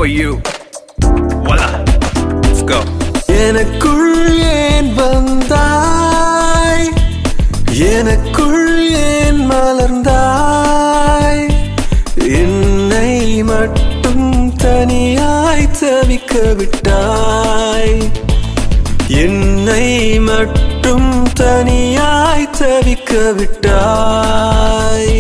for you. Voila. Let's go. எனக்குள் ஏன் வந்தாய் எனக்குள் ஏன் மலர்ந்தாய் என்னை மட்டும் தனியாய் தவிக்க விட்டாய் என்னை மட்டும் தனியாய் தவிக்க விட்டாய்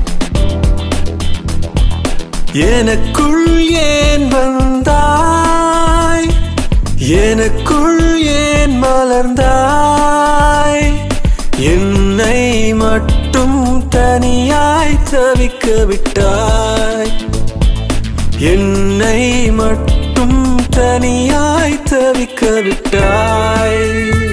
எனக்குள் ஏன் வந்தாய் எனக்குள் ஏன் மலர்ந்தாய் என்னை மட்டும் தனியாய் தவிக்க விட்டாய் என்னை மட்டும் தனியாய் தவிக்க விட்டாய்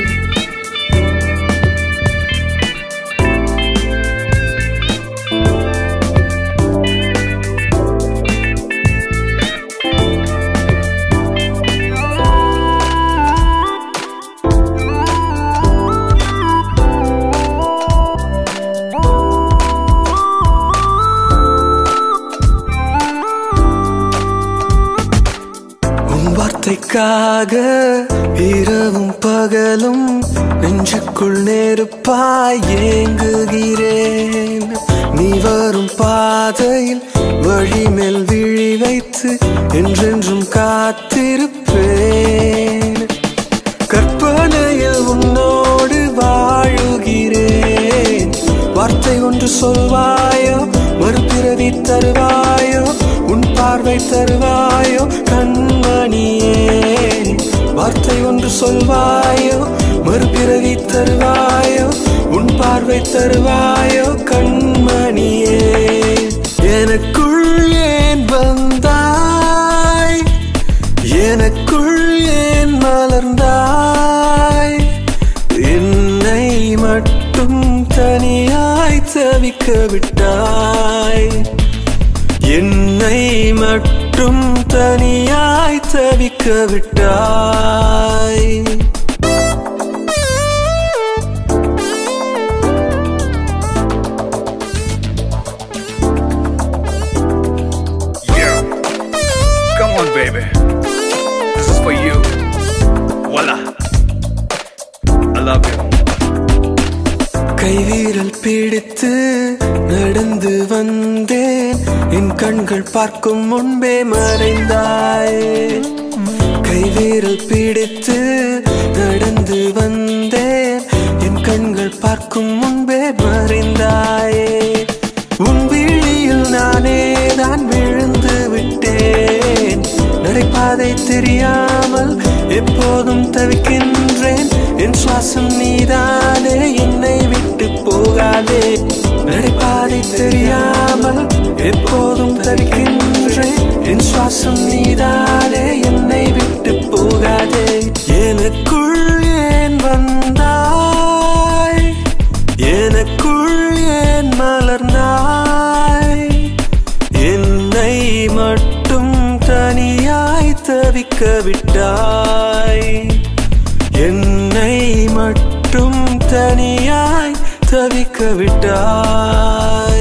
உன் வார்த்தைக்காக இரவும் பகலும் நெஞ்சுக்குள் நெருப்பாய் ஏங்குகிறேன் நீ வரும் பாதையில் வழிமேல் விழி வைத்து என்றென்றும் காத்திருப்பேன் கற்பனையில் உன்னோடு வாழுகிறேன் வார்த்தை ஒன்று சொல்வாயோ மறுபிறவி தருவாயோ உன் பார்வை தருவாயோ கண்மணியே வார்த்தை ஒன்று சொல்வாயோ மறுபிறவி தருவாயோ உன் பார்வை தருவாயோ கண்மணியே எனக்குள் ஏன் வந்தாய் எனக்குள் ஏன் மலர்ந்தாய் என்னை மட்டும் தனியாய் தவிக்க விட்டாய் என்னை மட்டும் தனியாய் தவிக்க விட்டாய் Yeah. Come on, baby. This is for you. Voila. I love you. கைவீரல் பிடித்து நடந்து வந்தேன் என் கண்கள் பார்க்கும் முன்பே மறைந்தாயே கைவீரல் பிடித்து நடந்து வந்தேன் என் கண்கள் பார்க்கும் முன்பே மறைந்தாயே உன் விழியில் நானே தான் விழுந்து விட்டேன் நடைபாதை தெரியாமல் எப்போதும் தவிக்கின்றேன் என் சுவாசம் நீதானே என்னை விட்டு போகாதே நடைபாதை தெரியாமல் எப்போதும் தவிக்கின்றேன் என் சுவாசம் நீதானே என்னை விட்டு போகாதே எனக்குள் ஏன் வந்தாய் எனக்குள் ஏன் மலர்ந்தாய் என்னை மட்டும் தனியாய் தவிக்க விட்டாய் என்னை மட்டும் தனியாய் தவிக்க விட்டாய்